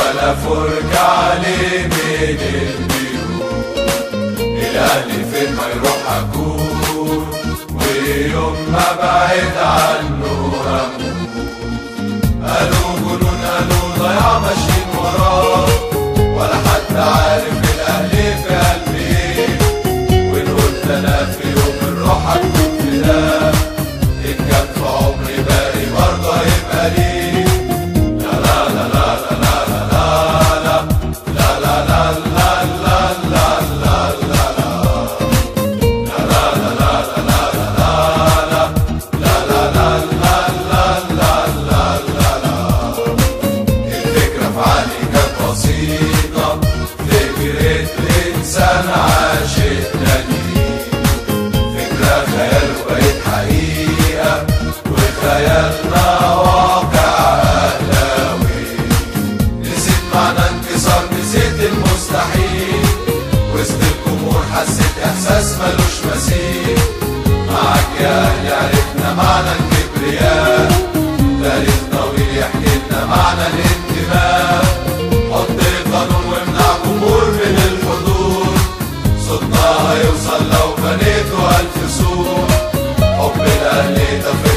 ولا فرجة عليه من البيوت الأهلي فين ما يروح أكون ويوم ما بعد عنه هموت قالوا جنون قالوا ضياع ماشيين وراه ولا حد عارف الأهلي في قلبي ايه وإن قلت أنا في يوم الروح أكون في ده إن كان في عمري باقي برضه هيبقى ليه لا لا لا لا لا لا لا لا لا لا لا لا لا لا لا لا الفكرة في عقلي كانت بسيطة فكرة إنسان عاشق تاني فكرة خيال وبقت حقيقة وخيالنا واقع أهلاوي نسيت معنى انكسار نسيت المستحيل وسط الجمهور حسيت إحساس ملوش مثيل معاك يا أهلي عرفنا معنى الكبرياء تاريخ طويل يحكي لنا معنى الانتماء حط قانون وامنع جمهور من الحضور صوتنا هيوصل لو بنيتوا ألف سور حب الأهلي ده في